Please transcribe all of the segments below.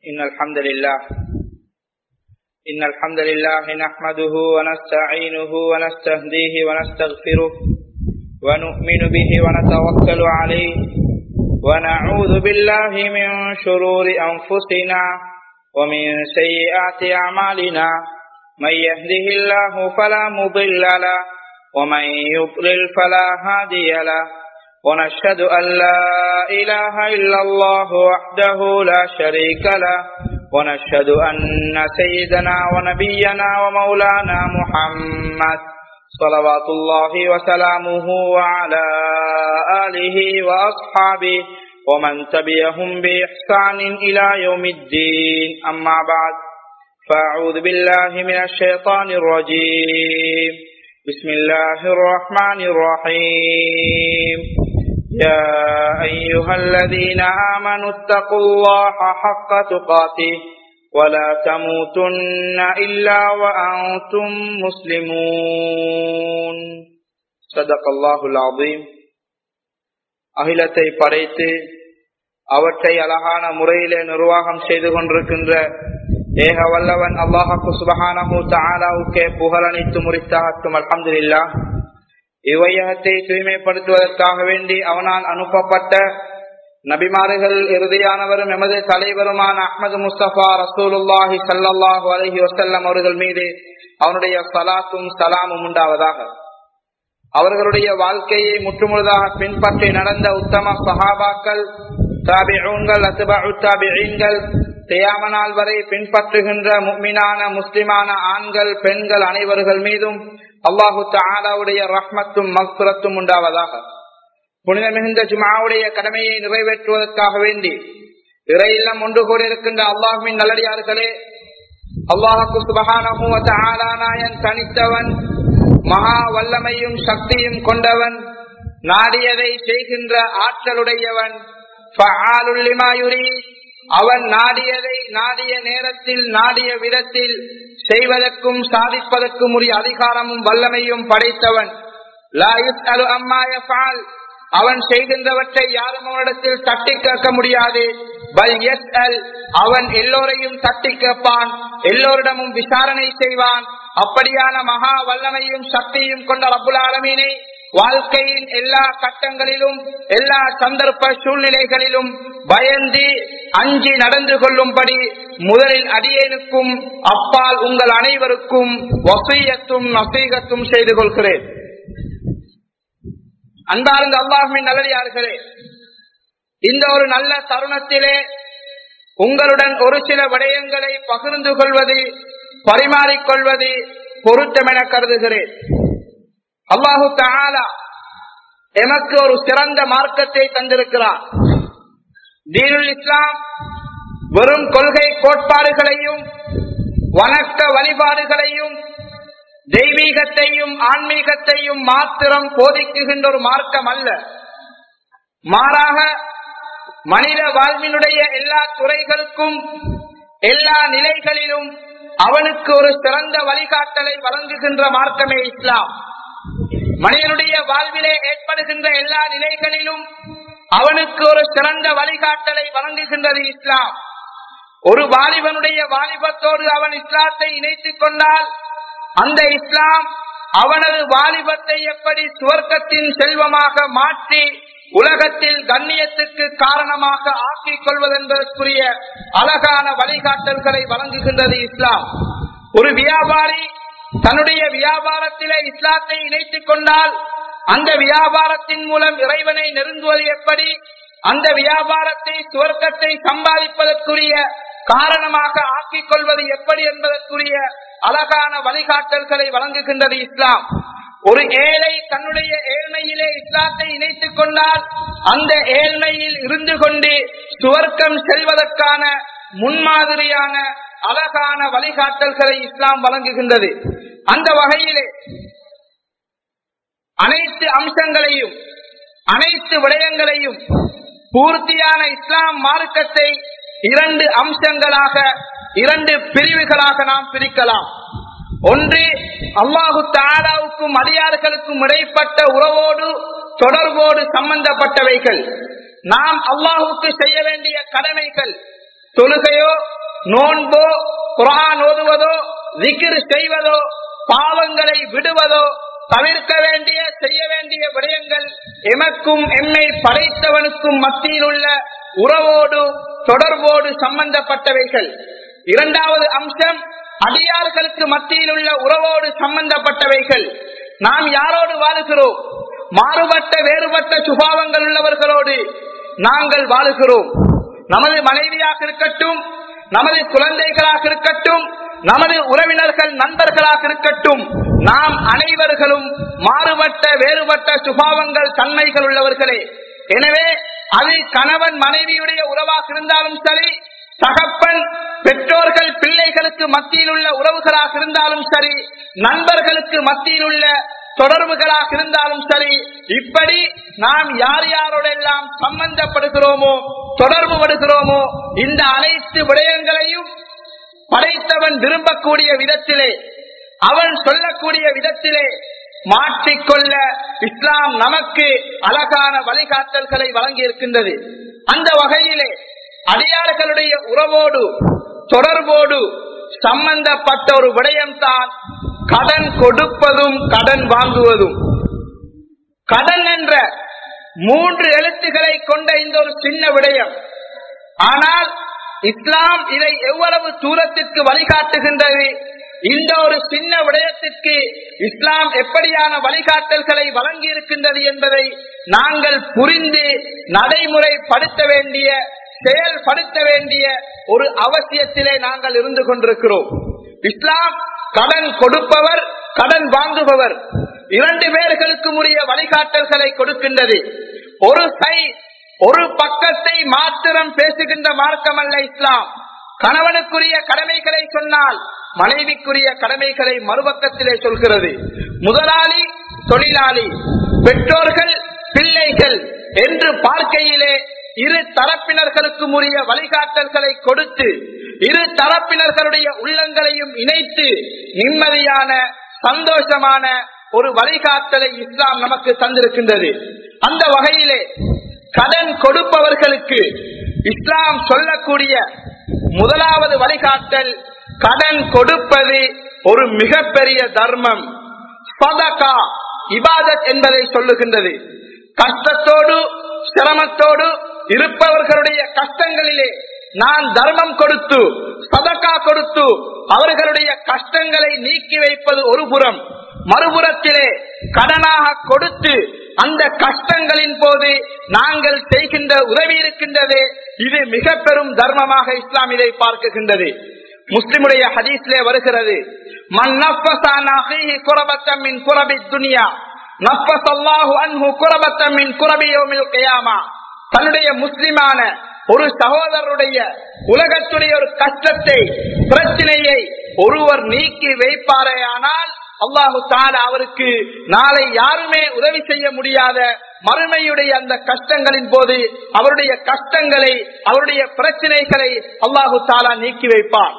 إن الحمد لله إن الحمد لله نحمده ونستعينه ونستهديه ونستغفره ونؤمن به ونتوكل عليه ونعوذ بالله من شرور أنفسنا ومن سيئات أعمالنا من يهده الله فلا مضل له ومن يضلل فلا هادي له ونشهد أن لا إله إلا الله وحده لا شريك له ونشهد أن سيدنا ونبينا ومولانا محمد صلوات الله وسلامه وعلى آله وأصحابه ومن تبعهم بإحسان إلى يوم الدين أما بعد فأعوذ بالله من الشيطان الرجيم بسم الله الرحمن الرحيم يا أيها الذين آمنوا اتقوا الله حق تقاته ولا تموتن إلا وأنتم مسلمون صدق الله العظيم அகிலத்தை படைத்து அவற்றை அழகான முறையிலே நிர்வாகம் செய்து கொண்டிருக்கின்ற ஏக வல்லவன் அல்லாஹு சுபஹானஹு தாலாவுக்கே புகழனைத்து முறித்தாகட்டும் அல்ஹம்துலில்லா இவ்வையகத்தை தூய்மைப்படுத்துவதற்காக வேண்டி அவனால் அனுப்பப்பட்ட நபிமாறுகள் இறுதியானவரும் எமது தலைவருமான அஹமது முஸ்தபா ரசூலுல்லாஹி சல்லாஹூ அலஹி வசல்லம் அவர்கள் மீது அவனுடைய சலாத்தும் சலாமும் உண்டாவதாக அவர்களுடைய வாழ்க்கையை முற்றுமுழுதாக பின்பற்றி நடந்த உத்தம சஹாபாக்கள் தாபிஊன்கள் அத்துபு தாபிகள் செய்யாமனால் வரை பின்பற்றுகின்ற முக்மினான முஸ்லிமான ஆண்கள் பெண்கள் அனைவர்கள் மீதும் அல்லாஹு தாலாவுடைய ரஹ்மத்தும் மக்சுரத்தும் உண்டாவதாக புனித மிகுந்த ஜுமாவுடைய கடமையை நிறைவேற்றுவதற்காக வேண்டி இறையில்லம் ஒன்று கூடியிருக்கின்ற அல்லாஹுவின் நல்லடியார்களே அல்லாஹு சுபகானயன் தனித்தவன் மகா வல்லமையும் சக்தியும் கொண்டவன் நாடியதை செய்கின்ற ஆற்றலுடையவன் அவன் நாடியதை நாடிய நேரத்தில் நாடிய விதத்தில் செய்வதற்கும் சாதிப்பதற்கும் உரிய அதிகாரமும் வல்லமையும் படைத்தவன் அவன் செய்கின்றவற்றை யாரும் அவனிடத்தில் தட்டி கேட்க முடியாது பல் எஸ் அல் அவன் எல்லோரையும் தட்டி கேட்பான் எல்லோரிடமும் விசாரணை செய்வான் அப்படியான மகா வல்லமையும் சக்தியும் கொண்ட ரபுல் ஆலமீனை வாழ்க்கையின் எல்லா கட்டங்களிலும் எல்லா சந்தர்ப்ப சூழ்நிலைகளிலும் பயந்து அஞ்சி நடந்து கொள்ளும்படி முதலில் அடியேனுக்கும் அப்பால் உங்கள் அனைவருக்கும் வசீயத்தும் நசீகத்தும் செய்து கொள்கிறேன் அன்பார்ந்த அல்லாஹுவின் நல்லடியார்களே இந்த ஒரு நல்ல தருணத்திலே உங்களுடன் ஒரு சில விடயங்களை பகிர்ந்து கொள்வது பரிமாறிக்கொள்வது பொருத்தமென கருதுகிறேன் அல்லாஹு தாலா எமக்கு ஒரு சிறந்த மார்க்கத்தை தந்திருக்கிறார் தீனுல் இஸ்லாம் வெறும் கொள்கை கோட்பாடுகளையும் வணக்க வழிபாடுகளையும் தெய்வீகத்தையும் ஆன்மீகத்தையும் மாத்திரம் போதிக்குகின்ற ஒரு மார்க்கம் அல்ல மாறாக மனித வாழ்வினுடைய எல்லா துறைகளுக்கும் எல்லா நிலைகளிலும் அவனுக்கு ஒரு சிறந்த வழிகாட்டலை வழங்குகின்ற மார்க்கமே இஸ்லாம் மனிதனுடைய வாழ்விலே ஏற்படுகின்ற எல்லா நிலைகளிலும் அவனுக்கு ஒரு சிறந்த வழிகாட்டலை வழங்குகின்றது இஸ்லாம் ஒரு வாலிபனுடைய வாலிபத்தோடு அவன் இஸ்லாத்தை இணைத்துக் கொண்டால் அந்த இஸ்லாம் அவனது வாலிபத்தை எப்படி சுவர்க்கத்தின் செல்வமாக மாற்றி உலகத்தில் கண்ணியத்துக்கு காரணமாக ஆக்கிக் கொள்வதென்பதற்குரிய அழகான வழிகாட்டல்களை வழங்குகின்றது இஸ்லாம் ஒரு வியாபாரி தன்னுடைய வியாபாரத்திலே இஸ்லாத்தை இணைத்துக் கொண்டால் அந்த வியாபாரத்தின் மூலம் இறைவனை நெருங்குவது எப்படி அந்த வியாபாரத்தை சுவர்க்கத்தை சம்பாதிப்பதற்குரிய காரணமாக ஆக்கிக் கொள்வது எப்படி என்பதற்குரிய அழகான வழிகாட்டல்களை வழங்குகின்றது இஸ்லாம் ஒரு ஏழை தன்னுடைய ஏழ்மையிலே இஸ்லாத்தை இணைத்துக் கொண்டால் அந்த ஏழ்மையில் இருந்து கொண்டு சுவர்க்கம் செல்வதற்கான முன்மாதிரியான அழகான வழிகாட்டல்களை இஸ்லாம் வழங்குகின்றது அந்த வகையிலே அனைத்து அம்சங்களையும் அனைத்து விடயங்களையும் பூர்த்தியான இஸ்லாம் மார்க்கத்தை இரண்டு அம்சங்களாக இரண்டு பிரிவுகளாக நாம் பிரிக்கலாம் ஒன்று அல்லாஹு தாலாவுக்கும் அடியார்களுக்கும் இடைப்பட்ட உறவோடு தொடர்போடு சம்பந்தப்பட்டவைகள் நாம் அல்லாஹுக்கு செய்ய வேண்டிய கடமைகள் தொழுகையோ நோன்போ குரான் ஓதுவதோ திக்ர் செய்வதோ பாவங்களை விடுவதோ தவிர்க்க வேண்டிய செய்ய வேண்டிய விடயங்கள் எமக்கும் எம்மை படைத்தவனுக்கும் மத்தியில் உள்ள உறவோடு தொடர்போடு சம்பந்தப்பட்டவைகள் இரண்டாவது அம்சம் அடியார்களுக்கு மத்தியில் உள்ள உறவோடு சம்பந்தப்பட்டவைகள் நாம் யாரோடு வாழுகிறோம் மாறுபட்ட வேறுபட்ட சுபாவங்கள் உள்ளவர்களோடு நாங்கள் வாழுகிறோம் நமது மனைவியாக இருக்கட்டும் நமது குழந்தைகளாக இருக்கட்டும் நமது உறவினர்கள் நண்பர்களாக இருக்கட்டும் நாம் அனைவர்களும் மாறுபட்ட வேறுபட்ட சுபாவங்கள் தன்மைகள் உள்ளவர்களே எனவே அது கணவன் மனைவியுடைய உறவாக இருந்தாலும் சரி தகப்பன் பெற்றோர்கள் பிள்ளைகளுக்கு மத்தியில் உள்ள உறவுகளாக இருந்தாலும் சரி நண்பர்களுக்கு மத்தியில் உள்ள தொடர்புகளாக இருந்தாலும் சரி இப்படி நாம் யார் யாரோடெல்லாம் சம்பந்தப்படுகிறோமோ தொடர்பு படுகிறோமோ இந்த அனைத்து விடயங்களையும் படைத்தவன் விரும்பக்கூடிய விதத்திலே அவன் சொல்லக்கூடிய விதத்திலே மாற்றிக்கொள்ள இஸ்லாம் நமக்கு அழகான வழிகாட்டல்களை வழங்கி இருக்கின்றது அந்த வகையிலே அடியார்களுடைய உறவோடு தொடர்போடு சம்பந்தப்பட்ட ஒரு விடயம்தான் கடன் கொடுப்பதும் கடன் வாங்குவதும் கடன் என்ற மூன்று எழுத்துக்களை கொண்ட இந்த ஒரு சின்ன விடயம் ஆனால் இஸ்லாம் இதை எவ்வளவு தூரத்திற்கு வழிகாட்டுகின்றது இந்த ஒரு சின்ன விடயத்திற்கு இஸ்லாம் எப்படியான வழிகாட்டல்களை வழங்கி இருக்கின்றது என்பதை நாங்கள் புரிந்து நடைமுறைப்படுத்த வேண்டிய செயல்படுத்த வேண்டிய ஒரு அவசியத்திலே நாங்கள் இருந்து கொண்டிருக்கிறோம் இஸ்லாம் கடன் கொடுப்பவர் கடன் வாங்குபவர் இரண்டு பேர்களுக்கும் உரிய வழிகாட்டல்களை கொடுக்கின்றது ஒரு சை ஒரு பக்கத்தை மாத்திரம் பேசுகின்ற மார்க்கம் அல்ல இஸ்லாம் கணவனுக்குரிய கடமைகளை சொன்னால் மனைவிக்குரிய கடமைகளை மறுபக்கத்திலே சொல்கிறது முதலாளி தொழிலாளி பெற்றோர்கள் பிள்ளைகள் என்று பார்க்கையிலே இரு தரப்பினர்களுக்கும் உரிய வழிகாட்டல்களை கொடுத்து இரு தரப்பினர்களுடைய உள்ளங்களையும் இணைத்து நிம்மதியான சந்தோஷமான ஒரு வழிகாட்டலை இஸ்லாம் நமக்கு தந்திருக்கின்றது அந்த வகையிலே கடன் கொடுப்பவர்களுக்கு இஸ்லாம் சொல்லக்கூடிய முதலாவது வழிகாட்டல் கடன் கொடுப்பது ஒரு மிகப்பெரிய தர்மம் சதகா இபாதத் என்பதை சொல்லுகின்றது கஷ்டத்தோடு சிரமத்தோடு இருப்பவர்களுடைய கஷ்டங்களிலே நான் தர்மம் கொடுத்து சதக்கா கொடுத்து அவர்களுடைய கஷ்டங்களை நீக்கி வைப்பது ஒரு புறம் மறுபுறத்திலே கடனாக கொடுத்து அந்த கஷ்டங்களின் போது நாங்கள் செய்கின்ற உதவி இருக்கின்றது இது மிக பெரும் தர்மமாக இஸ்லாம் இதை பார்க்குகின்றது முஸ்லிமுடைய ஹதீஸ்லே வருகிறது மன் நஃபஸான அஹீஹி குரபத்தம் மின் குரபி துனியா நஃபஸல்லாஹு அன்ஹு குரபத்தம் மின் குரபி யௌமில் கியாமா தன்னுடைய முஸ்லிமான ஒரு சகோதரருடைய உலகத்துடைய ஒரு கஷ்டத்தை பிரச்சனையை ஒருவர் நீக்கி வைப்பாரேயானால் அல்லாஹு தாலா அவருக்கு நாளை யாருமே உதவி செய்ய முடியாத மறுமையுடைய அந்த கஷ்டங்களின் போது அவருடைய கஷ்டங்களை அவருடைய பிரச்சனைகளை அல்லாஹு தாலா நீக்கி வைப்பார்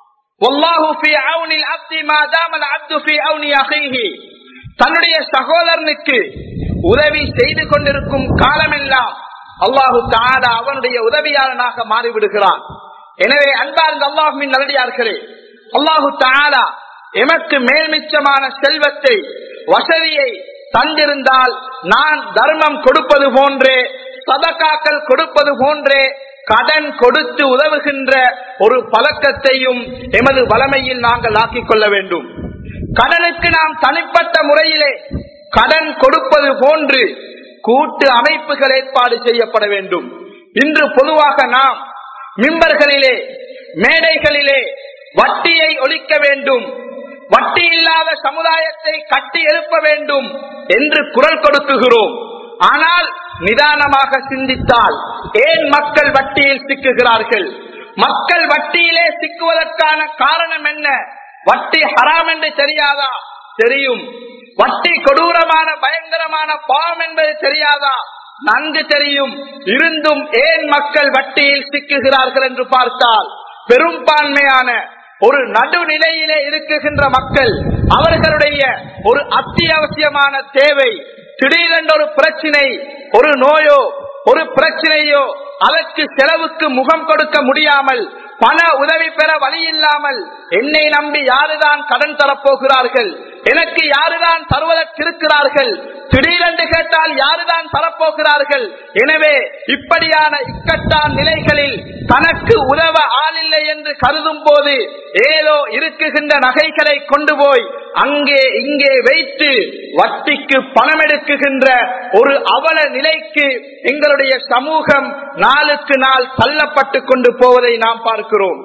தன்னுடைய சகோதரனுக்கு உதவி செய்து கொண்டிருக்கும் காலமெல்லாம் அல்லாஹு தாலா அவனுடைய உதவியாளனாக மாறிவிடுகிறான் எனவே அன்பார்ந்த அல்லாஹுவின் நல்லடியார்களே அல்லாஹு தாலா எமக்கு மேல்மிச்சமான செல்வத்தை வசதியை தந்திருந்தால் நான் தர்மம் கொடுப்பது போன்றே சதக்காக்கள் கொடுப்பது போன்றே கடன் கொடுத்து உதவுகின்ற ஒரு பழக்கத்தையும் எமது வளமையில் நாங்கள் ஆக்கிக் கொள்ள வேண்டும் கடனுக்கு நாம் தனிப்பட்ட முறையிலே கடன் கொடுப்பது போன்று கூட்டு அமைப்புகள் ஏற்பாடு செய்யப்பட வேண்டும் இன்று பொதுவாக நாம் மிம்பர்களிலே மேடைகளிலே வட்டியை ஒழிக்க வேண்டும் வட்டி இல்லாத சமுதாயத்தை கட்டி எழுப்ப வேண்டும் என்று குரல் கொடுக்குகிறோம் ஆனால் நிதானமாக சிந்தித்தால் ஏன் மக்கள் வட்டியில் சிக்குகிறார்கள் மக்கள் வட்டியிலே சிக்குவதற்கான காரணம் என்ன வட்டி ஹராம் என்று தெரியாதா தெரியும் வட்டி கொடூரமான பயங்கரமான பாவம் என்பது தெரியாதா நன்கு தெரியும் இருந்தும் ஏன் மக்கள் வட்டியில் சிக்குகிறார்கள் என்று பார்த்தால் பெரும்பான்மையான ஒரு நடுநிலையிலே இருக்குகின்ற மக்கள் அவர்களுடைய ஒரு அத்தியாவசியமான தேவை திடீரென்ற ஒரு பிரச்சினை ஒரு நோயோ ஒரு பிரச்சனையோ அதற்கு செலவுக்கு முகம் கொடுக்க முடியாமல் பண உதவி பெற வழி இல்லாமல் என்னை நம்பி யாருதான் கடன் தரப்போகிறார்கள் எனக்கு யாருதான் தருவதற்கு இருக்கிறார்கள் திடீரென்று கேட்டால் யாருதான் தரப்போகிறார்கள் எனவே இப்படியான இக்கட்டான் நிலைகளில் தனக்கு உதவ ஆளில்லை என்று கருதும் போது ஏதோ இருக்குகின்ற நகைகளை கொண்டு போய் அங்கே இங்கே வைத்து வட்டிக்கு பணம் எடுக்குகின்ற ஒரு அவல நிலைக்கு எங்களுடைய சமூகம் நாளுக்கு நாள் தள்ளப்பட்டு கொண்டு போவதை நாம் பார்க்கிறோம்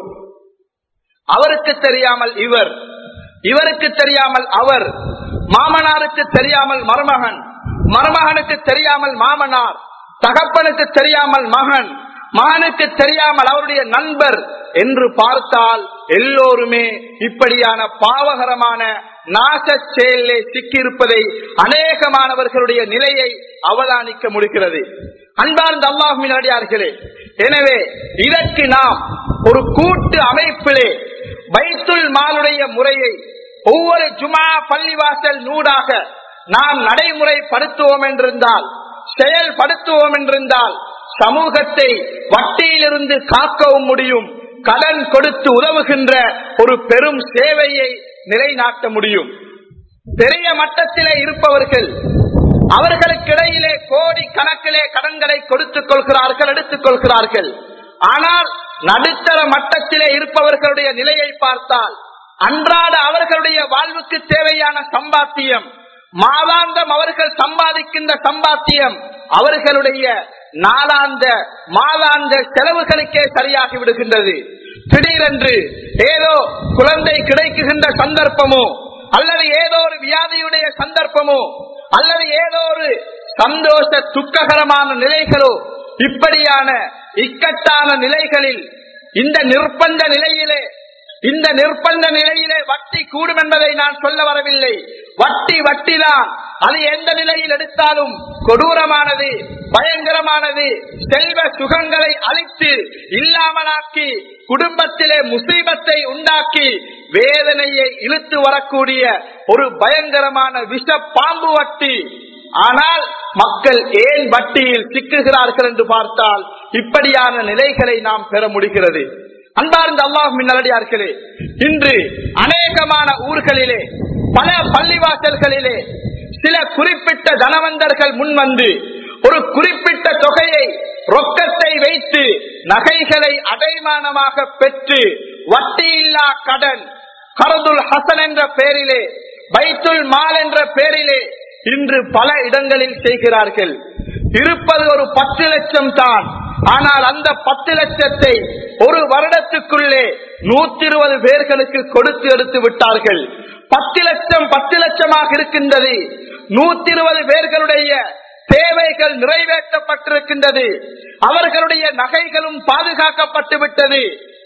அவருக்கு தெரியாமல் இவர் இவருக்கு தெரியாமல் அவர் மாமனாருக்கு தெரியாமல் மருமகன் மருமகனுக்கு தெரியாமல் மாமனார் தகப்பனுக்கு தெரியாமல் மகன் மகனுக்கு தெரியாமல் அவருடைய நண்பர் என்று பார்த்தால் எல்லோருமே இப்படியான பாவகரமான நாச செயலே சிக்கியிருப்பதை அநேகமானவர்களுடைய நிலையை அவதானிக்க முடிகிறது அன்பார்ந்த அல்லாஹுவின் அடியார்களே எனவே இதற்கு நாம் ஒரு கூட்டு அமைப்பிலே பைத்துல் மாலுடைய முறையை ஒவ்வொரு ஜுமா பள்ளிவாசல் நூடாக நாம் நடைமுறைப்படுத்துவோம் என்றிருந்தால் செயல்படுத்துவோம் என்றிருந்தால் சமூகத்தை வட்டியிலிருந்து காக்கவும் முடியும் கடன் கொடுத்து உதவுகின்ற ஒரு பெரும் சேவையை நிலைநாட்ட முடியும் பெரிய மட்டத்திலே இருப்பவர்கள் அவர்களுக்கிடையிலே கோடி கணக்கிலே கடன்களை கொடுத்துக் கொள்கிறார்கள் எடுத்துக் கொள்கிறார்கள் ஆனால் நடுத்தர மட்டத்திலே இருப்பவர்களுடைய நிலையை பார்த்தால் அன்றாட அவர்களுடைய வாழ்வுக்கு தேவையான சம்பாத்தியம் மாதாந்தம் அவர்கள் சம்பாதிக்கின்ற சம்பாத்தியம் அவர்களுடைய நாளாந்த மாதாந்த செலவுகளுக்கே சரியாகி விடுகின்றது திடீரென்று ஏதோ குழந்தை கிடைக்குகின்ற சந்தர்ப்பமோ அல்லது ஏதோ ஒரு வியாதியுடைய சந்தர்ப்பமோ அல்லது ஏதோ ஒரு சந்தோஷ துக்ககரமான நிலைகளோ இப்படியான இக்கட்டான நிலைகளில் இந்த நிர்பந்த நிலையிலே இந்த நிர்பந்த நிலையிலே வட்டி கூடும் என்பதை நான் சொல்ல வரவில்லை வட்டி வட்டிதான் அது எந்த நிலையில் எடுத்தாலும் கொடூரமானது பயங்கரமானது செல்வ சுகங்களை அழித்து இல்லாமலாக்கி குடும்பத்திலே முசீபத்தை உண்டாக்கி வேதனையை இழுத்து வரக்கூடிய ஒரு பயங்கரமான விஷ பாம்பு வட்டி ஆனால் மக்கள் ஏன் வட்டியில் சிக்குகிறார்கள் என்று பார்த்தால் இப்படியான நிலைகளை நாம் பெற முடிகிறது அன்பார்ந்த அல்லாஹ் நல்லடியார்களே இன்று அநேகமான ஊர்களிலே பல பள்ளிவாசல்களிலே சில குறிப்பிட்ட தனவந்தர்கள் முன்வந்து ஒரு குறிப்பிட்ட தொகையை ரொக்கத்தை வைத்து நகைகளை அடைமானமாக பெற்று வட்டியில்லா கடன் கரதுல் ஹசன் என்ற பெயரிலே பைத்துல் மால் என்ற பெயரிலே இன்று பல இடங்களில் செய்கிறார்கள் இருப்பது ஒரு பத்து லட்சம் தான் ஆனால் அந்த பத்து லட்சத்தை ஒரு வருடத்துக்குள்ளே நூத்தி இருபது பேர்களுக்கு கொடுத்து எடுத்து விட்டார்கள் பத்து லட்சம் பத்து லட்சமாக இருக்கின்றது நூத்தி இருபது பேர்களுடைய தேவைகள் நிறைவேற்றப்பட்டிருக்கின்றது அவர்களுடைய நகைகளும் பாதுகாக்கப்பட்டு விட்டது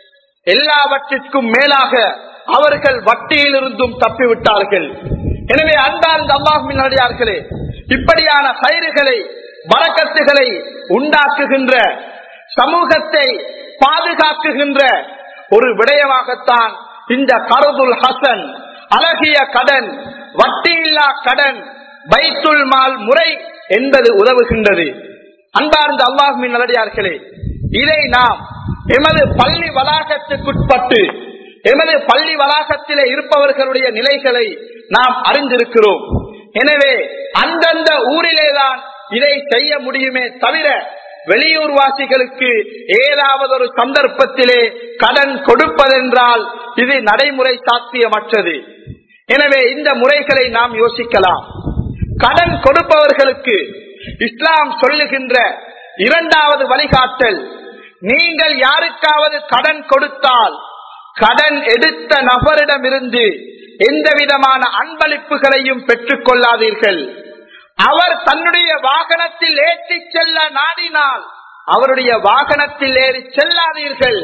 எல்லாவற்றிற்கும் மேலாக அவர்கள் வட்டியில் இருந்தும் தப்பிவிட்டார்கள் எனவே அன்பார்ந்த அல்லாஹின் அடியார்களே இப்படியான கயிறுகளை வரக்கத்துகளை உண்டாக்குகின்ற சமூகத்தை பாதுகாக்குகின்ற ஒரு விடயமாகத்தான் இந்த கருதுல் ஹசன் அழகிய கடன் வட்டியில்லா கடன் பைத்துல் மால் முறை என்பது உதவுகின்றது அன்பார்ந்த அல்லாஹுவின் நல்லடியார்களே இதை நாம் எமது பள்ளி வளாகத்துக்குட்பட்டு எமது பள்ளி வளாகத்திலே இருப்பவர்களுடைய நிலைகளை நாம் அறிந்திருக்கிறோம் எனவே அந்தந்த ஊரிலேதான் இதை செய்ய முடியுமே தவிர வெளியூர் வாசிகளுக்கு ஏதாவது ஒரு சந்தர்ப்பத்திலே கடன் கொடுப்பதென்றால் இது நடைமுறை சாத்தியமற்றது எனவே இந்த முறைகளை நாம் யோசிக்கலாம் கடன் கொடுப்பவர்களுக்கு இஸ்லாம் சொல்லுகின்ற இரண்டாவது வழிகாட்டல் நீங்கள் யாருக்காவது கடன் கொடுத்தால் கடன் எடுத்த நபரிடமிருந்து எந்த விதமான அன்பளிப்புகளையும் பெற்றுக் கொள்ளாதீர்கள் அவர் தன்னுடைய வாகனத்தில் ஏற்றி செல்ல நாடினால் அவருடைய வாகனத்தில் ஏறி செல்லாதீர்கள்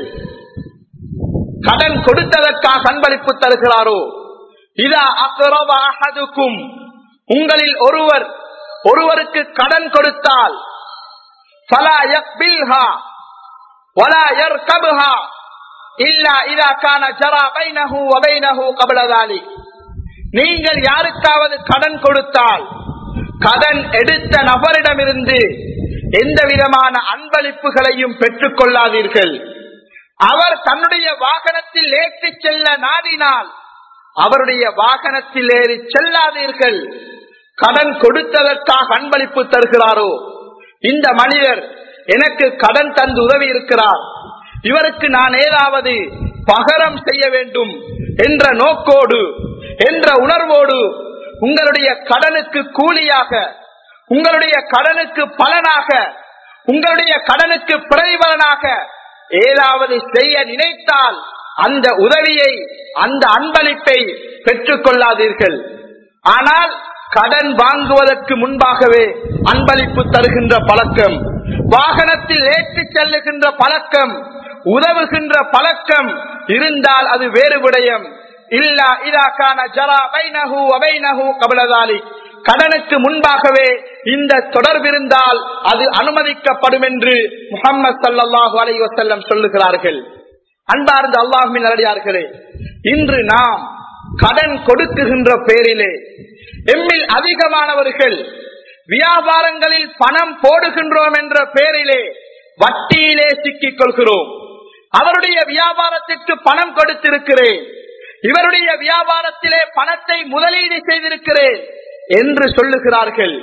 கடன் கொடுத்ததற்காக அன்பளிப்பு தருகிறாரோ இதா அகதுக்கும் உங்களில் ஒருவர் ஒருவருக்கு கடன் கொடுத்தால் ஃபலா யக்பில்ஹா வலா யர்கபுஹா இல்லா இதா கான ஜரா பைனஹு வ பைனஹு கப்ல தாலிக் நீங்கள் யாருக்காவது கடன் கொடுத்தால் கடன் எடுத்த நபரிடமிருந்து எந்த விதமான அன்பளிப்புகளையும் பெற்றுக் கொள்ளாதீர்கள் அவர் தன்னுடைய வாகனத்தில் ஏற்றி செல்ல நாடினால் அவருடைய வாகனத்தில் ஏறி செல்லாதீர்கள் கடன் கொடுத்ததற்காக அன்பளிப்பு தருகிறாரோ இந்த மனிதர் எனக்கு கடன் தந்து உதவி இருக்கிறார் இவருக்கு நான் ஏதாவது பகரம் செய்ய வேண்டும் என்ற நோக்கோடு என்ற உணர்வோடு உங்களுடைய கடனுக்கு கூலியாக உங்களுடைய கடனுக்கு பலனாக உங்களுடைய கடனுக்கு பிரதிபலனாக ஏதாவது செய்ய நினைத்தால் அந்த உதவியை அந்த அன்பளிப்பை பெற்றுக் கொள்ளாதீர்கள் ஆனால் கடன் வாங்குவதற்கு முன்பாகவே அன்பளிப்பு தருகின்ற பழக்கம் வாகனத்தில் ஏற்றிச் செல்லுகின்ற பழக்கம் உதவுகின்ற பழக்கம் இருந்தால் அது வேறு விடயம் இல்லா இதாக்கான ஜரா பைனஹு அபைனஹு கபலதாலி கடனுக்கு முன்பாகவே இந்த தொடர்பிருந்தால் அது அனுமதிக்கப்படும் என்று முகமது சல்லாஹூ அலை வசல்லம் சொல்லுகிறார்கள் அன்பார்ந்த அல்லாஹுவின் நல்லடியார்களே இன்று நாம் கடன் கொடுக்குகின்ற பேரிலே எம்மில் அதிகமானவர்கள் வியாபாரங்களில் பணம் போடுகின்றோம் என்ற பெயரிலே வட்டியிலே சிக்கிக் கொள்கிறோம் அவருடைய வியாபாரத்திற்கு பணம் கொடுத்திருக்கிறேன் இவருடைய வியாபாரத்திலே பணத்தை முதலீடு செய்திருக்கிறேன் என்று சொல்லுகிறார்கள்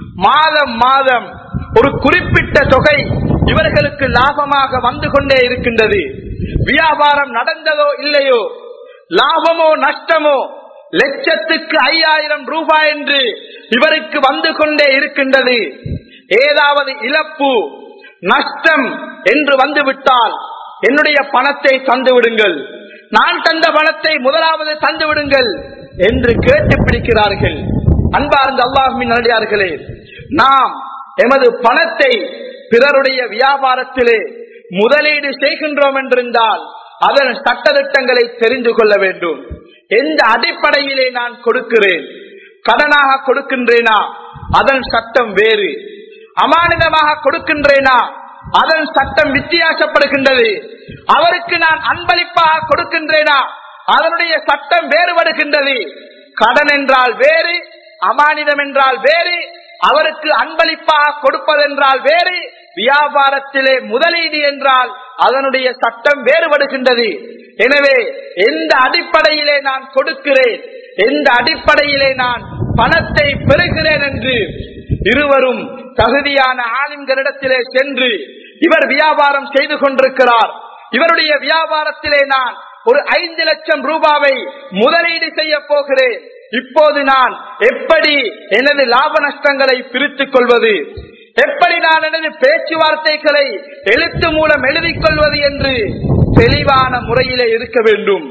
மாதம் மாதம் ஒரு குறிப்பிட்ட தொகை இவர்களுக்கு லாபமாக வந்து கொண்டே இருக்கின்றது வியாபாரம் நடந்ததோ இல்லையோ லாபமோ நஷ்டமோ லட்சத்துக்கு ஐயாயிரம் ரூபாய் என்று இவருக்கு வந்து கொண்டே இருக்கின்றது ஏதாவது இழப்பு நஷ்டம் என்று வந்துவிட்டால் என்னுடைய பணத்தை தந்து விடுங்கள் நான் தந்த பணத்தை முதலாவது தந்து விடுங்கள் என்று கேட்டு பிடிக்கிறார்கள் அன்பார்ந்த அல்லாஹுவின் நல்லடியார்களே நாம் எமது பணத்தை பிறருடைய வியாபாரத்திலே முதலீடு செய்கின்றோம் என்றிருந்தால் அதன் சட்டத்திட்டங்களை தெரிந்து கொள்ள வேண்டும் எந்த அடிப்படையிலே நான் கொடுக்கிறேன் கடனாக கொடுக்கின்றேனா அதன் சட்டம் வேறு அமானிதமாக கொடுக்கின்றேனா அதன் சட்டம் வித்தியாசப்படுகின்றது அவருக்கு நான் அன்பளிப்பாக கொடுக்கின்றேனா அதனுடைய சட்டம் வேறுபடுகின்றது கடன் என்றால் வேறு அமானிதம் என்றால் வேறு அவருக்கு அன்பளிப்பாக கொடுப்பதென்றால் வேறு வியாபாரத்திலே முதலீடு என்றால் அதனுடைய சட்டம் வேறுபடுகின்றது எனவே எந்த அடிப்படையிலே நான் கொடுக்கிறேன் எந்த அடிப்படையிலே நான் பணத்தை பெறுகிறேன் என்று இருவரும் தகுதியான ஆளுங்களிடத்திலே சென்று இவர் வியாபாரம் செய்து கொண்டிருக்கிறார் இவருடைய வியாபாரத்திலே நான் ஒரு ஐந்து லட்சம் ரூபாவை முதலீடு செய்ய போகிறேன் இப்போது நான் எப்படி எனது லாப நஷ்டங்களை பிரித்துக் கொள்வது எப்படி நான் எனது பேச்சுவார்த்தைகளை எழுத்து மூலம் எழுதிக் கொள்வது என்று தெளிவான முறையிலே இருக்க வேண்டும்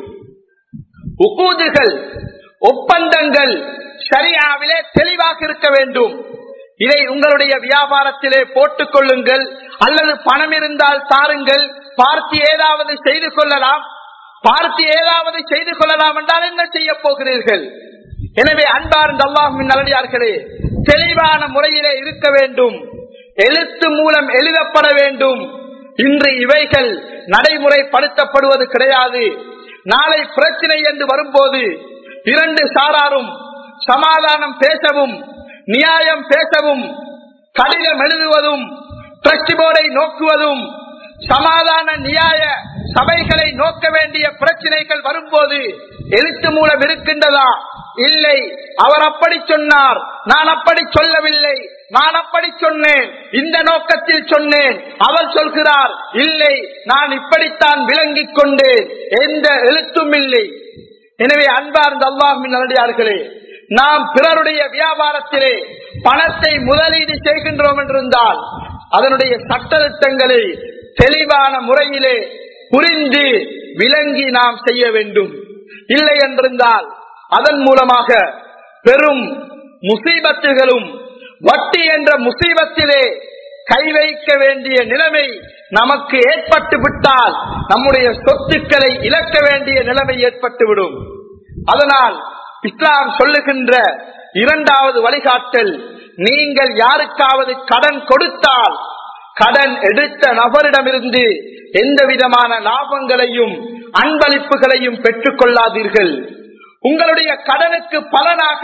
உக்கூதுகள் ஒப்பந்தங்கள் சரியாவிலே தெளிவாக இருக்க வேண்டும் இதை உங்களுடைய வியாபாரத்திலே போட்டுக் கொள்ளுங்கள் அல்லது பணம் இருந்தால் தாருங்கள் பார்த்து ஏதாவது செய்து கொள்ளலாம் பார்த்து ஏதாவது செய்து கொள்ளலாம் என்றால் என்ன செய்ய போகிறீர்கள் எனவே அன்பார்ந்த அல்லாஹுவின் நல்லடியார்களே தெளிவான முறையிலே இருக்க வேண்டும் எழுத்து மூலம் எழுதப்பட வேண்டும் இன்று இவைகள் நடைமுறைப்படுத்தப்படுவது கிடையாது நாளை பிரச்சனை என்று வரும்போது இரண்டு சாராரும் சமாதானம் பேசவும் நியாயம் பேசவும் கடிதம் எழுதுவதும் டிரஸ்ட் போர்டை நோக்குவதும் சமாதான நியாய சபைகளை நோக்க வேண்டிய பிரச்சனைகள் வரும்போது எழுத்து மூலம் இருக்கின்றதா இல்லை அவர் அப்படி சொன்னார் நான் அப்படி சொல்லவில்லை நான் அப்படி சொன்னேன் இந்த நோக்கத்தில் சொன்னேன் அவர் சொல்கிறார் இல்லை நான் இப்படித்தான் விளங்கிக் கொண்டேன் எந்த எழுத்தும் இல்லை எனவே அன்பார்ந்த அல்லாஹின் நல்லடியார்களே நாம் பிறருடைய வியாபாரத்திலே பணத்தை முதலீடு செய்கின்றோம் என்றிருந்தால் அதனுடைய சட்டத்திட்டங்களை தெளிவான முறையிலே புரிந்து விளங்கி நாம் செய்ய வேண்டும் இல்லை என்றிருந்தால் அதன் மூலமாக பெரும் முசீபத்துகளும் வட்டி என்ற முசீபத்திலே கை வைக்க வேண்டிய நிலைமை நமக்கு ஏற்பட்டு விட்டால் நம்முடைய சொத்துக்களை இழக்க வேண்டிய நிலைமை ஏற்பட்டுவிடும் அதனால் இஸ்லாம் சொல்லுகின்ற இரண்டாவது வழிகாட்டல் நீங்கள் யாருக்காவது கடன் கொடுத்தால் கடன் எடுத்த நபரிடமிருந்து எந்த விதமான லாபங்களையும் அன்பளிப்புகளையும் பெற்றுக் கொள்ளாதீர்கள் உங்களுடைய கடனுக்கு பலனாக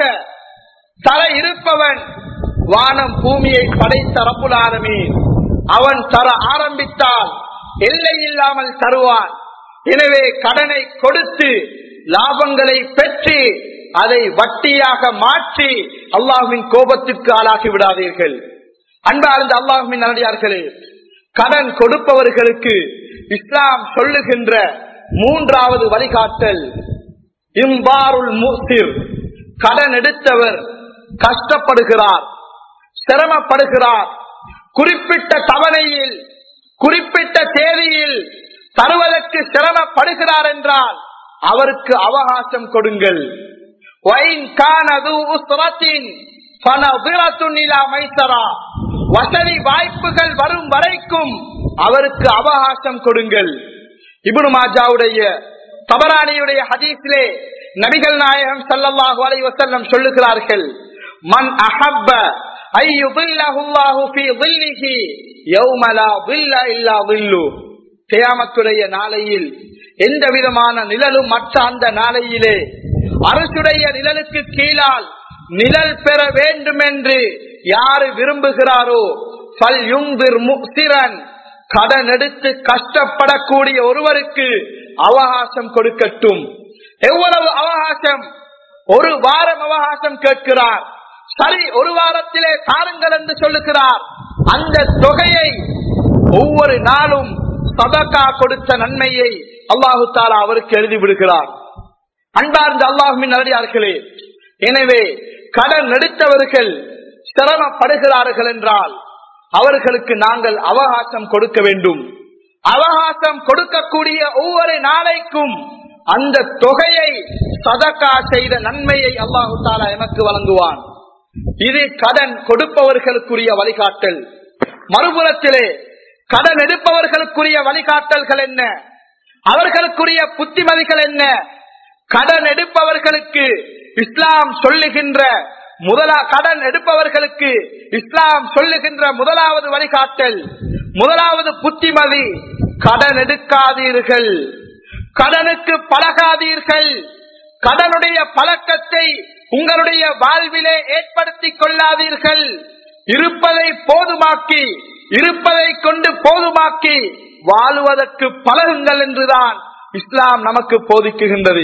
தர இருப்பவன் வானம் பூமியை படைத்த ரப்புலாரமே அவன் தர ஆரம்பித்தால் எல்லை இல்லாமல் தருவான் எனவே கடனை கொடுத்து லாபங்களை பெற்று அதை வட்டியாக மாற்றி அல்லாஹுவின் கோபத்துக்கு ஆளாக்கி விடாதீர்கள் அன்பார்ந்த அல்லாஹுவின் நல்லடியார்களே கடன் கொடுப்பவர்களுக்கு இஸ்லாம் சொல்லுகின்ற மூன்றாவது வழிகாட்டல் இம்பாருல் முஸ்திர் கடன் எடுத்தவர் கஷ்டப்படுகிறார் சிரமப்படுகிறார் குறிப்பிட்ட தவணையில் குறிப்பிட்ட தேதியில் தருவதற்கு சிரமப்படுகிறார் என்றால் அவருக்கு அவகாசம் கொடுங்கள் வசதி வாய்ப்புகள் வரும் வரைக்கும் அவருக்கு அவகாசம் கொடுங்கள் இபுனு மாஜாவுடைய தபரானியுடைய ஹதீஸிலே நபிகள் நாயகம் சல்லல்லாஹு அலைஹி வஸல்லம் சொல்லுகிறார்கள் மன் அஹப்ப ஐயுபில்லஹுல்லாஹு ஃபீ ظில்லிஹி யௌம லா ظில்ல இல்லா ظில்லு கியாமத்துடைய நாளையில் எந்த விதமான நிழலும் மற்ற அந்த நாளையிலே அரசுடைய நிழலுக்கு கீழால் நிழல் பெற வேண்டும் என்று யாரு விரும்புகிறாரோ பல் யுங்கிர் முக்திரன் கடன் எடுத்து கஷ்டப்படக்கூடிய ஒருவருக்கு அவகாசம் கொடுக்கட்டும் எவ்வளவு அவகாசம் ஒரு வாரம் அவகாசம் கேட்கிறார் சரி ஒரு வாரத்திலே தாருங்கள் என்று சொல்லுகிறார் அந்த தொகையை ஒவ்வொரு நாளும் சதக்கா கொடுத்த நன்மையை அல்லாஹு தாலா அவருக்கு எழுதி விடுகிறார் அன்பார்ந்த அல்லாஹுமின் நல்லடியார்களே எனவே கடன் எடுத்தவர்கள் சிரமப்படுகிறார்கள் என்றால் அவர்களுக்கு நாங்கள் அவகாசம் கொடுக்க வேண்டும் அவகாசம் கொடுக்கக்கூடிய ஒவ்வொரு நாளைக்கும் அந்த தொகையை சதக்கா செய்த நன்மையை அல்லாஹு தாலா எமக்கு வழங்குவான் இது கடன் கொடுப்பவர்களுக்குரிய வழிகாட்டல் மறுபுறத்திலே கடன் எடுப்பவர்களுக்குரிய வழிகாட்டல்கள் என்ன அவர்களுக்குரிய புத்திமதிகள் என்ன கடன் எடுப்பவர்களுக்கு இஸ்லாம் சொல்லுகின்ற முதலா கடன் எடுப்பவர்களுக்கு இஸ்லாம் சொல்லுகின்ற முதலாவது வழிகாட்டல் முதலாவது புத்திமதி கடன் எடுக்காதீர்கள் கடனுக்கு பழகாதீர்கள் கடனுடைய பழக்கத்தை உங்களுடைய வாழ்விலே ஏற்படுத்திக் கொள்ளாதீர்கள் இருப்பதை போதுமாக்கி இருப்பதை கொண்டு போதுமாக்கி வாழுவதற்கு பழகுங்கள் என்றுதான் இஸ்லாம் நமக்கு போதிக்குகின்றது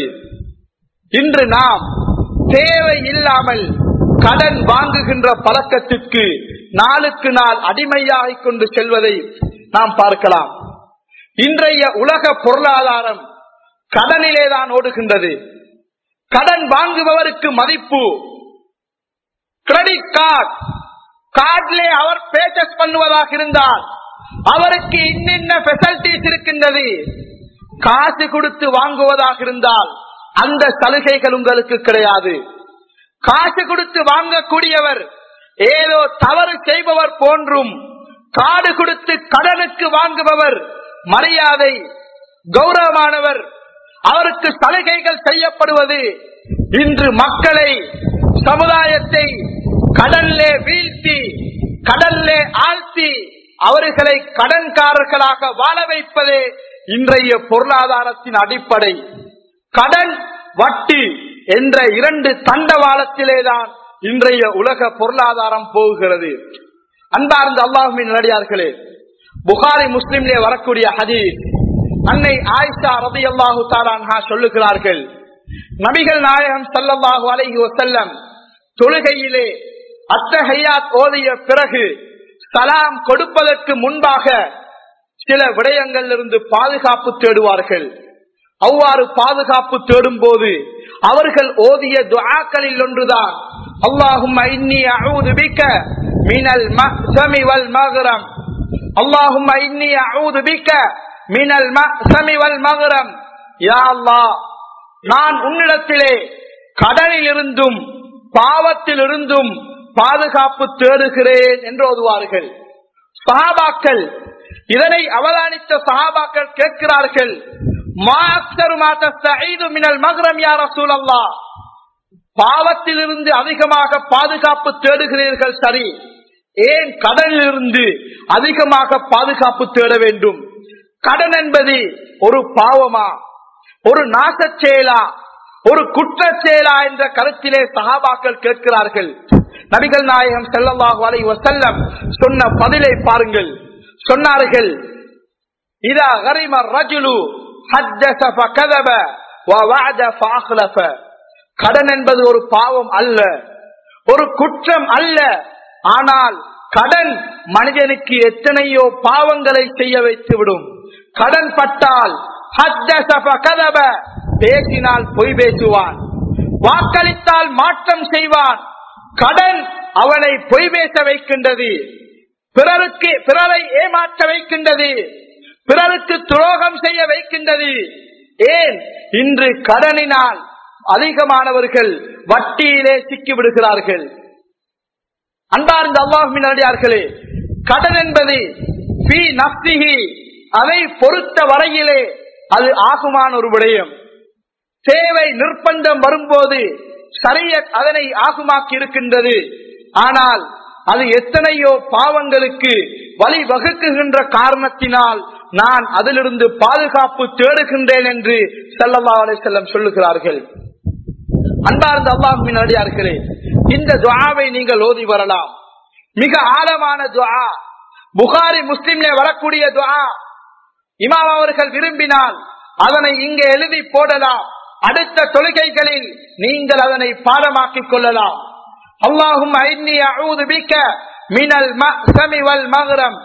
இன்று நாம் தேவை இல்லாமல் கடன் வாங்குகின்ற பழக்கத்திற்கு நாளுக்கு நாள் அடிமையாகிக் கொண்டு செல்வதை நாம் பார்க்கலாம் இன்றைய உலக பொருளாதாரம் கடனிலேதான் ஓடுகின்றது கடன் வாங்குபவருக்கு மதிப்பு கிரெடிட் கார்டு கார்டிலே அவர் பேச்சஸ் பண்ணுவதாக இருந்தால் அவருக்கு இன்னென்ன பெசல்டிஸ் இருக்கின்றது காசு கொடுத்து வாங்குவதாக இருந்தால் அந்த சலுகைகள் உங்களுக்கு கிடையாது காசு கொடுத்து வாங்கக்கூடியவர் ஏதோ தவறு செய்பவர் போன்றும் காடு கொடுத்து கடனுக்கு வாங்குபவர் மரியாதை கௌரவமானவர் அவருக்கு சலுகைகள் செய்யப்படுவது இன்று மக்களை சமுதாயத்தை கடல்லே வீழ்த்தி கடல்லே ஆழ்த்தி அவர்களை கடன்காரர்களாக வாழ வைப்பதே இன்றைய பொருளாதாரத்தின் அடிப்படை கடன் வட்டி என்ற இரண்டு தண்டவாளத்திலேதான் இன்றைய உலக பொருளாதாரம் போகிறது அன்பார்ந்த அல்லாஹுவின் நடிகார்களே புகாரி முஸ்லிம்லே வரக்கூடிய ஹதீஸ் அன்னை ஆயிஷா ரதி அல்லாஹு தாலான்ஹா சொல்லுகிறார்கள் நபிகள் நாயகம் சல்லல்லாஹு அலைஹி வசல்லம் தொழுகையிலே அத்தகையாத் ஓதிய பிறகு சலாம் கொடுப்பதற்கு முன்பாக சில விடயங்கள் இருந்து பாதுகாப்பு தேடுவார்கள் அவ்வாறு பாதுகாப்பு தேடும் போது அவர்கள் ஓதிய துஆக்களில் ஒன்றுதான் அல்லாஹும் இன்னி அஊது பிக்க மினல் மஹ்சமி வல் மக்ரம் அல்லாஹும் இன்னி அஊது பிக்க மினல் மஹ்சமி வல் மக்ரம் யா அல்லாஹ் நான் உன்னிடத்திலே கடனில் இருந்தும் பாவத்தில் இருந்தும் பாதுகாப்பு தேடுகிறேன் என்று ஓதுவார்கள் சஹாபாக்கள் இதனை அவதானித்த சஹாபாக்கள் கேட்கிறார்கள் பாவத்திலிருந்து அதிகமாக பாதுகாப்பு தேடுகிறீர்கள் சரி ஏன் கடனிலிருந்து அதிகமாக பாதுகாப்பு தேட வேண்டும் கடன் என்பது ஒரு பாவமா ஒரு நாசச் செயலா ஒரு குற்ற செயலா என்ற கருத்திலே சகாபாக்கள் கேட்கிறார்கள் நபிகள் நாயகம் செல்லல்லாஹு அலை வசல்லம் சொன்ன பதிலை பாருங்கள் சொன்னார்கள் இதா கரிம ரஜுலு ஹஜ்ஜஸ ஃபகதப வவஅத ஃபஅக்லஃப கடன் என்பது ஒரு பாவம் அல்ல ஒரு குற்றம் அல்ல ஆனால் கடன் மனிதனுக்கு எத்தனையோ பாவங்களை செய்ய வைத்துவிடும் கடன் பட்டால் ஹஜ்ஜஸ ஃபகதப பேசினால் பொய் பேசுவான் வாக்களித்தால் மாற்றம் செய்வான் கடன் அவனை பொய் பேச வைக்கின்றது பிறருக்கு பிறரை ஏமாற்ற வைக்கின்றது பிறருக்கு துரோகம் செய்ய வைக்கின்றது ஏன் இன்று கடனினால் அதிகமானவர்கள் வட்டியிலே சிக்கி விடுகிறார்கள் அன்பார்ந்த அல்லாஹுவின் அடியார்களே கடன் என்பது ஃபீ நஃப்ஸிஹி, அதை பொறுத்த வரையிலே அது ஆகுமான ஒரு விடயம் தேவை நிர்பந்தம் வரும்போது சரியத் அதனை ஆகுமாக்கி இருக்கின்றது ஆனால் அது எத்தனையோ பாவங்களுக்கு வழி வகுக்குகின்ற காரணத்தினால் நான் அதிலிருந்து பாதுகாப்பு தேடுகின்றேன் என்று சல்லல்லா அலிசல்லம் சொல்லுகிறார்கள் அன்பார்ந்த அல்லாஹுவின் அடியார்களே இந்த துஆவை நீங்கள் ஓதி வரலாம் மிக ஆழமான துஆ புகாரி முஸ்லிம்லே வரக்கூடிய துஆ இமாம் அவர்கள் விரும்பினால் அதனை இங்கே எழுதி போடலாம் அடுத்த தொழுகைகளில் நீங்கள் அதனை பாடமாக்கிக் கொள்ளலாம் அல்லாஹும் ஐன்னி அஊது பிக்க மினல் மஹ்சமி வல் மஹ்ரம்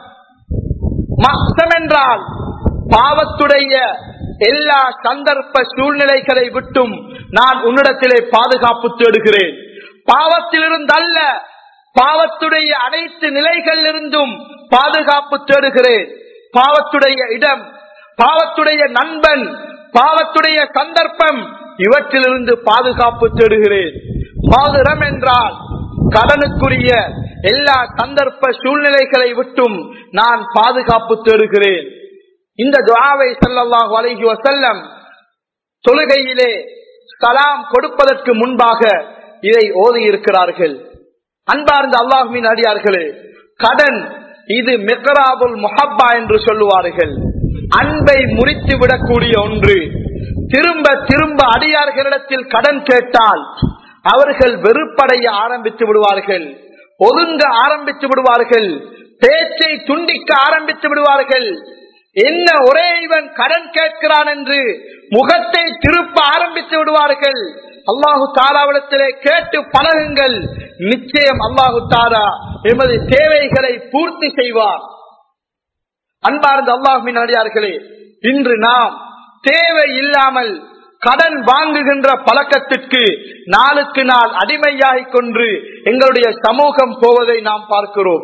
மஹ்சம் என்றால் பாவத்துடைய எல்லா சந்தர்ப்ப சூழ்நிலைகளை விட்டும் நான் உன்னிடத்திலே பாதுகாப்பு தேடுகிறேன் பாவத்திலிருந்து அல்ல பாவத்துடைய அனைத்து நிலைகளிலிருந்தும் பாதுகாப்பு தேடுகிறேன் பாவத்துடைய இடம் பாவத்துடைய நண்பன் பாவத்துடைய சந்தர்ப்பம் இவற்றிலிருந்து பாதுகாப்பு தேடுகிறேன் பாதுரம் என்றால் கடனுக்குரிய எல்லா சந்தர்ப்ப சூழ்நிலைகளை விட்டும் நான் பாதுகாப்பு தேடுகிறேன் இந்த துவாவை ஸல்லல்லாஹு அலைஹி வஸல்லம் தொழுகையிலே சலாம் கொடுப்பதற்கு முன்பாக இதை ஓதி இருக்கிறார்கள் அன்பார்ந்த அல்லாஹுவின் அடியார்களே கடன் இது மிக்ராபுல் முஹப்பா என்று சொல்லுவார்கள் அன்பை முறித்து விடக்கூடிய ஒன்று திரும்ப திரும்ப அடியார்களிடத்தில் கடன் கேட்டால் அவர்கள் வெறுப்படைய ஆரம்பித்து விடுவார்கள் ஒதுங்க ஆரம்பித்து விடுவார்கள் பேச்சை துண்டிக்க ஆரம்பித்து விடுவார்கள் என்ன ஒரே இவன் கடன் கேட்கிறான் என்று முகத்தை திருப்ப ஆரம்பித்து விடுவார்கள் அல்லாஹு தாலாவிடத்திலே கேட்டு பழகுங்கள் நிச்சயம் அல்லாஹு தாரா எமது தேவைகளை பூர்த்தி செய்வார் அன்பார்ந்த அல்லாஹுவின் அடியார்களே இன்று நாம் தேவை இல்லாமல் கடன் வாங்குகின்ற பழக்கத்திற்கு நாளுக்கு நாள் அடிமையாகிக் கொண்டு எங்களுடைய சமூகம் போவதை நாம் பார்க்கிறோம்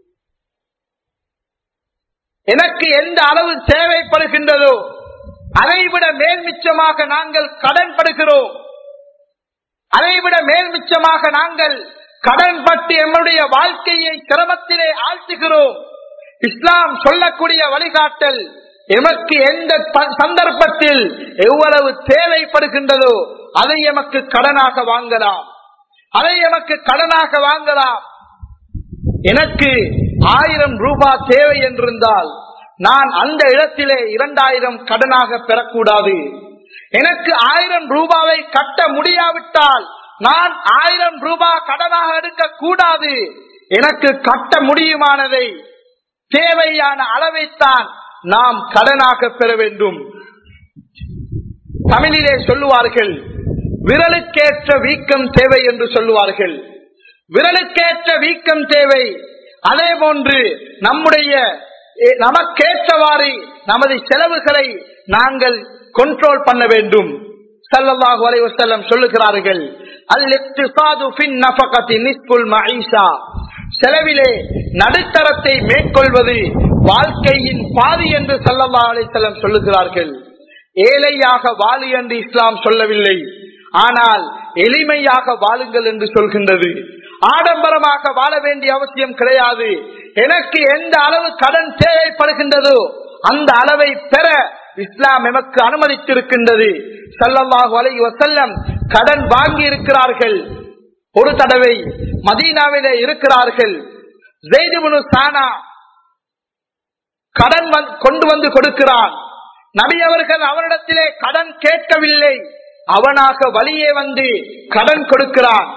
எனக்கு எந்த அளவு தேவைப்படுகின்றதோ அதைவிட மேல்மிச்சமாக நாங்கள் கடன் படுகிறோம் அதைவிட மேல்மிச்சமாக நாங்கள் கடன் பட்டு எம்முடைய வாழ்க்கையை சிரமத்திலே ஆழ்த்துகிறோம் இஸ்லாம் சொல்லக்கூடிய வழிகாட்டல் எமக்கு எந்த ப- சந்தர்ப்பத்தில் எவ்வளவு தேவைப்படுகின்றதோ அதை எமக்கு கடனாக வாங்கலாம் அதை எமக்கு கடனாக வாங்கலாம் எனக்கு ஆயிரம் ரூபாய் தேவை என்றிருந்தால் நான் அந்த இடத்திலே இரண்டாயிரம் கடனாக பெறக்கூடாது எனக்கு ஆயிரம் ரூபாவை கட்ட முடியாவிட்டால் நான் ஆயிரம் ரூபாய் கடனாக எடுக்க கூடாது எனக்கு கட்ட முடியுமானதை தேவையான அளவைத்தான் நாம் கடனாக பெற வேண்டும் தமிழிலே சொல்லுவார்கள் விரலுக்கேற்ற வீக்கம் தேவை என்று சொல்லுவார்கள் விரலுக்கேற்ற வீக்கம் தேவை அதே போன்று நம்முடைய எ, நமக்கேற்றவாறு நமது செலவுகளை நாங்கள் கண்ட்ரோல் பண்ண வேண்டும் ஸல்லல்லாஹு அலைஹி வஸல்லம் சொல்லுகிறார்கள் அல் இக்திசாது ஃபின் நஃபகத்தி நிஸ்புல் மஈஷா செலவிலே நடுத்தரத்தை மேற்கொள்வது வாழ்க்கையின் பாதி என்று ஸல்லல்லாஹு அலைஹி வஸல்லம் சொல்லுகிறார்கள் ஏழையாக வாழு என்று இஸ்லாம் சொல்லவில்லை ஆனால் எளிமையாக வாழுங்கள் என்று சொல்கின்றது ஆடம்பரமாக வாழ வேண்டிய அவசியம் கிடையாது எனக்கு எந்த அளவு கடன் தேவைப்படுகின்றதோ அந்த அளவை பெற இஸ்லாம் எமக்கு அனுமதித்திருக்கின்றது ஸல்லல்லாஹு அலைஹி வஸல்லம் கடன் வாங்கி இருக்கிறார்கள் ஒரு தடவை மதீனாவிலே இருக்கிறார்கள் ஜெய்துபுனு சானா கடன் வந்து- கொண்டு வந்து கொடுக்கிறான் நபி அவர்கள் அவரிடத்திலே கடன் கேட்கவில்லை அவனாக வழியே வந்து கடன் கொடுக்கிறான்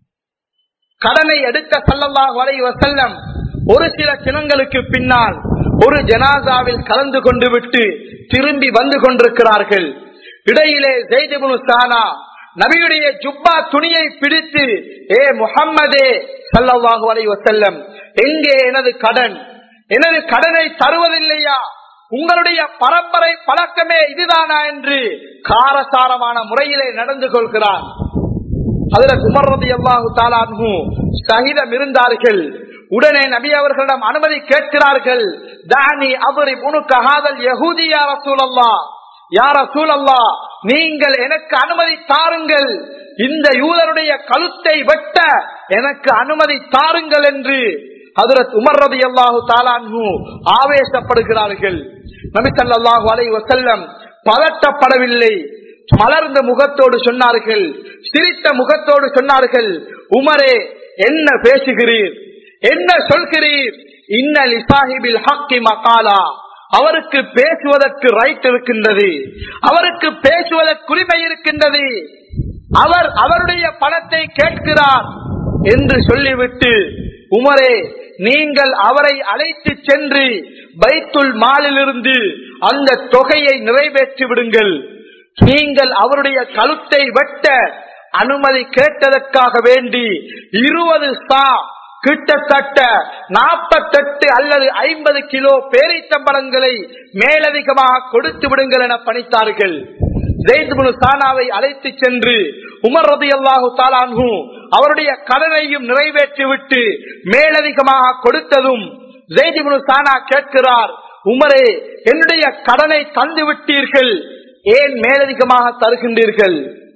கடனை எடுத்த சல்லல்லாஹு அலைஹி வஸல்லம் ஒரு சில தினங்களுக்கு பின்னால் ஒரு ஜனாசாவில் கலந்து கொண்டு விட்டு திரும்பி வந்து கொண்டிருக்கிறார்கள் இடையிலே ஜெய்திபுனு சானா நபியுடைய ஜுப்பா துணியை பிடித்து ஏ முஹம்மதே சல்லல்லாஹு அலைஹி வஸல்லம் எங்கே எனது கடன் எனது கடனை தருவதில்லையா உங்களுடைய பரம்பரை பழக்கமே இதுதானா என்று காரசாரமான முறையிலே நடந்து கொள்கிறான் அதுல குமர்ரதி அல்லாஹு தாலான்ஹு சகிதம் இருந்தார்கள் உடனே நபி அவர்களிடம் அனுமதி கேட்கிறார்கள் தானி அவரி உனக்கு ஹாதல் யஹூதியா ரசூலல்லா யார சூழல்லா நீங்கள் எனக்கு அனுமதி தாருங்கள் இந்த யூதருடைய கழுத்தை வெட்ட எனக்கு அனுமதி தாருங்கள் என்று ஹதரத் உமர் ரதி அல்லாஹு தாலான்ஹு ஆவேசப்படுகிறார்கள் நபி ஸல்லல்லாஹு அலைஹி வஸல்லம் பதட்டப்படவில்லை மலர்ந்த முகத்தோடு சொன்னார்கள் சிரித்த முகத்தோடு சொன்னார்கள் உமரே என்ன பேசுகிறீர் என்ன சொல்கிறீர் இன்னல் இசாஹிபில் ஹக்கி மகாலா அவருக்கு பேசுவதற்கு ரைட் இருக்கின்றது அவருக்கு பேசுவதற்கு உரிமை இருக்கின்றது அவர் அவருடைய பணத்தை கேட்கிறார் என்று சொல்லிவிட்டு உமரே நீங்கள் அவரை அழைத்து சென்று பைத்துல் மாலிலிருந்து அந்த தொகையை நிறைவேற்றி விடுங்கள் நீங்கள் அவருடைய கழுத்தை வெட்ட அனுமதி கேட்டதற்காக வேண்டி இருபது சா கிட்டத்தட்ட நாற்பத்தெட்டு அல்லது ஐம்பது கிலோ பேரித்தம்பளங்களை மேலதிகமாக கொடுத்து விடுங்கள் என பணித்தார்கள் ஜெயித்புனு சானாவை அழைத்து சென்று உமர் ரதி அல்லாஹு தாலான்ஹு அவருடைய கடனையும் நிறைவேற்றிவிட்டு மேலதிகமாக கொடுத்ததும் ஜெய்திபுனு சானா கேட்கிறார் உமரே என்னுடைய கடனை தந்து விட்டீர்கள் ஏன் மேலதிகமாக தருகின்றீர்கள்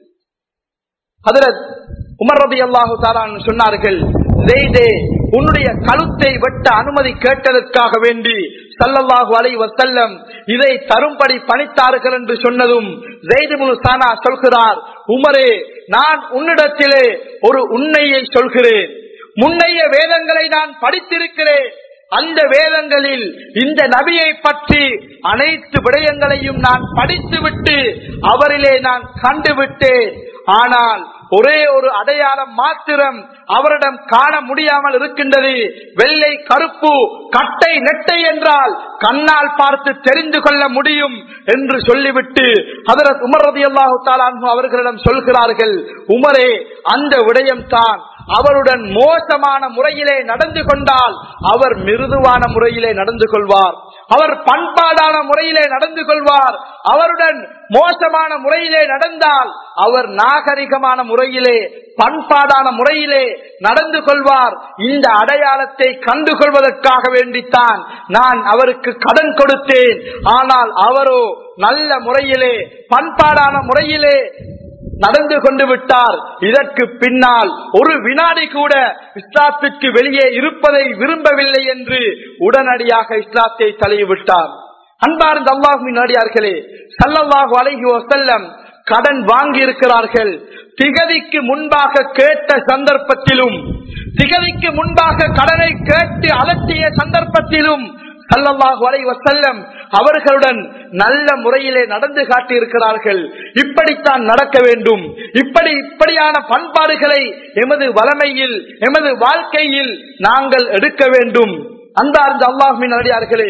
ஹதரத் உமர் ரபி அல்லாஹு தாலான் சொன்னார்கள் ஜெய்தே உன்னுடைய கழுத்தை வெட்ட அனுமதி கேட்டதற்காக வேண்டி சல்லல்லாஹு அலை வசல்லம் இதை தரும்படி பணித்தார்கள் என்று சொன்னதும் ஜெய்து முனு சானா சொல்கிறார் உமரே நான் உன்னிடத்திலே ஒரு உண்மையை சொல்கிறேன் முன்னைய வேதங்களை நான் படித்திருக்கிறேன் அந்த வேதங்களில் இந்த நபியை பற்றி அனைத்து விடயங்களையும் நான் படித்துவிட்டு அவரிலே நான் கண்டுவிட்டேன் ஆனால் ஒரே ஒரு அடையாளம் மாத்திரம் அவரிடம் காண முடியாமல் இருக்கின்றது வெள்ளை கருப்பு கட்டை நெட்டை என்றால் கண்ணால் பார்த்து தெரிந்து கொள்ள முடியும் என்று சொல்லிவிட்டு அதரத் உமர் ரதி அல்லாஹு தாலான்ஹு அவர்களிடம் சொல்கிறார்கள் உமரே அந்த விடயம் தான் அவருடன் மோசமான முறையிலே நடந்து கொண்டால் அவர் மிருதுவான முறையிலே நடந்து கொள்வார் அவர் பண்பாடான முறையிலே நடந்து கொள்வார் அவருடன் மோசமான முறையிலே நடந்தால் அவர் நாகரிகமான முறையிலே பண்பாடான முறையிலே நடந்து கொள்வார் இந்த அடையாளத்தை கண்டு கொள்வதற்காக வேண்டித்தான் நான் அவருக்கு கடன் கொடுத்தேன் ஆனால் அவரோ நல்ல முறையிலே பண்பாடான முறையிலே நடந்து கொண்டு விட்டார் இதற்கு பின்னால் ஒரு வினாடி கூட இஸ்லாத்துக்கு வெளியே இருப்பதை விரும்பவில்லை என்று உடனடியாக இஸ்லாத்தை தழுவிவிட்டார் அன்பார்ந்த அல்லாஹுவின் அடியார்களே சல்லல்லாஹு அலைஹி வஸல்லம் கடன் வாங்கி இருக்கிறார்கள் திகதிக்கு முன்பாக கேட்ட சந்தர்ப்பத்திலும் திகதிக்கு முன்பாக கடனை கேட்டு அலட்டிய சந்தர்ப்பத்திலும் சல்லல்லாஹு அலைஹி வஸல்லம் அவர்களுடன் நல்ல முறையிலே நடந்து காட்டியிருக்கிறார்கள் இப்படித்தான் நடக்க வேண்டும் இப்படி இப்படியான பண்பாடுகளை எமது வளமையில் எமது வாழ்க்கையில் நாங்கள் எடுக்க வேண்டும் அன்பார்ந்த அல்லாஹுவின் அடியார்களே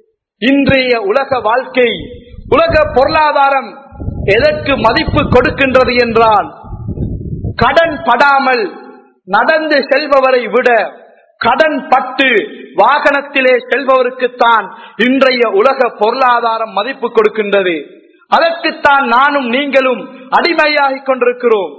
இன்றைய உலக வாழ்க்கை உலக பொருளாதாரம் எதற்கு மதிப்பு கொடுக்கின்றது என்றால் கடன் படாமல் நடந்து செல்பவரை விட கடன் பட்டு வாகனத்திலே செல்பவருக்குத்தான் இன்றைய உலக பொருளாதாரம் மதிப்பு கொடுக்கின்றது அதற்குத்தான் நானும் நீங்களும் அடிமையாகிக் கொண்டிருக்கிறோம்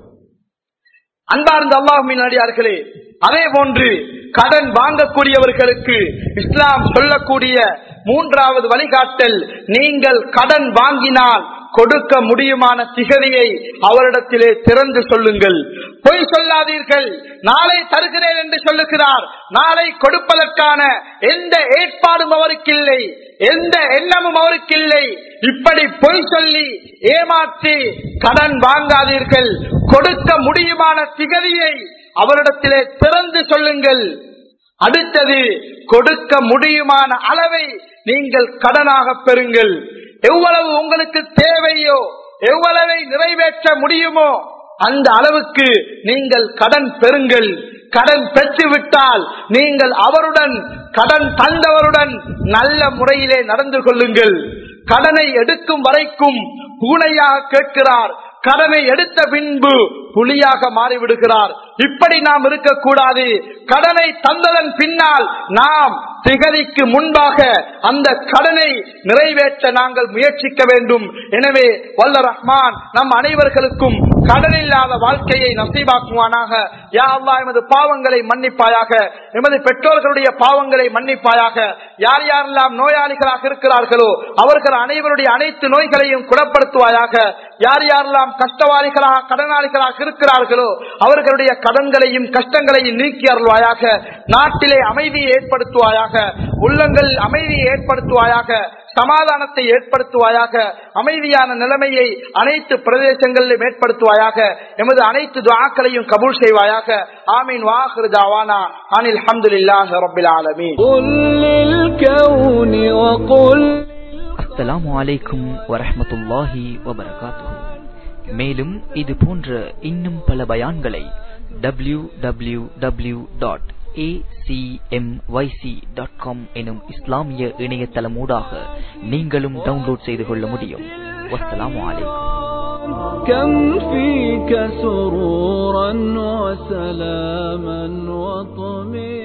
அன்பார்ந்த அல்லாஹுமின் அடியார்களே அதே போன்று கடன் வாங்கக்கூடியவர்களுக்கு இஸ்லாம் சொல்லக்கூடிய மூன்றாவது வழிகாட்டல் நீங்கள் கடன் வாங்கினால் கொடுக்க முடியுமான திகதியை அவரிடத்திலே திறந்து சொல்லுங்கள் பொய் சொல்லாதீர்கள் நாளை தருகிறேன் என்று சொல்லுகிறார் நாளை கொடுப்பதற்கான எந்த ஏற்பாடும் அவருக்கு இல்லை எந்த எண்ணமும் அவருக்கு இல்லை இப்படி பொய் சொல்லி ஏமாற்றி கடன் வாங்காதீர்கள் கொடுக்க முடியுமான திகதியை அவரிடத்திலே திறந்து சொல்லுங்கள் அடுத்தது கொடுக்க முடியுமான அளவை நீங்கள் கடனாக பெறுங்கள் எவ்வளவு உங்களுக்கு தேவையோ எவ்வளவை நிறைவேற்ற முடியுமோ அந்த அளவுக்கு நீங்கள் கடன் பெறுங்கள் கடன் பெற்றுவிட்டால் நீங்கள் அவருடன் கடன் தந்தவருடன் நல்ல முறையிலே நடந்து கொள்ளுங்கள் கடனை எடுக்கும் வரைக்கும் பூனையாக கேட்கிறார் கடனை எடுத்த பின்பு புலியாக மாறிவிடுகிறார் இப்படி நாம் இருக்கக்கூடாது கடனை தந்ததன் பின்னால் நாம் திகதிக்கு முன்பாக அந்த கடனை நிறைவேற்ற நாங்கள் முயற்சிக்க வேண்டும் எனவே வல்ல ரஹ்மான் நம் அனைவர்களுக்கும் கடன் இல்லாத வாழ்க்கையை நசீபாக்குவானாக யா அல்லாஹ் எமது பாவங்களை மன்னிப்பாயாக எமது பெற்றோர்களுடைய பாவங்களை மன்னிப்பாயாக யார் யாரெல்லாம் நோயாளிகளாக இருக்கிறார்களோ அவர்கள் அனைவருடைய அனைத்து நோய்களையும் குணப்படுத்துவாயாக யார் யாரெல்லாம் கஷ்டவாளிகளாக கடனாளிகளாக இருக்கிறார்களோ அவர்களுடைய கடன்களையும் கஷ்டங்களையும் நீக்கி அருள்வாயாக நாட்டிலே அமைதியை ஏற்படுத்துவாயாக உள்ளங்கள் அமைதியை ஏற்படுத்துவாயாக சமாதானத்தை ஏற்படுத்துவாயாக அமைதியான நிலைமையை அனைத்து பிரதேசங்களிலும் ஏற்படுத்துவாயாக எமது அனைத்து துவாக்களையும் கபூல் செய்வாயாக ஆமீன் வாஹிரு தாவானா அனில் அஹமதுல்லாஹி ரப்பில் ஆலமீன் قل للكون وقل அஸ்ஸலாமு அலைக்கும் வரஹ்மத்துல்லாஹி வபரகாத்துஹு மேலும் இது போன்ற இன்னும் பல பயான்களை W W W dot dot com எனும் இஸ்லாமிய இணையதளமூடாக நீங்களும் டவுன்லோட் செய்து கொள்ள முடியும் வஸ்ஸலாமு அலைக்கும் كم فيك سرورا وسلاما وطمئنا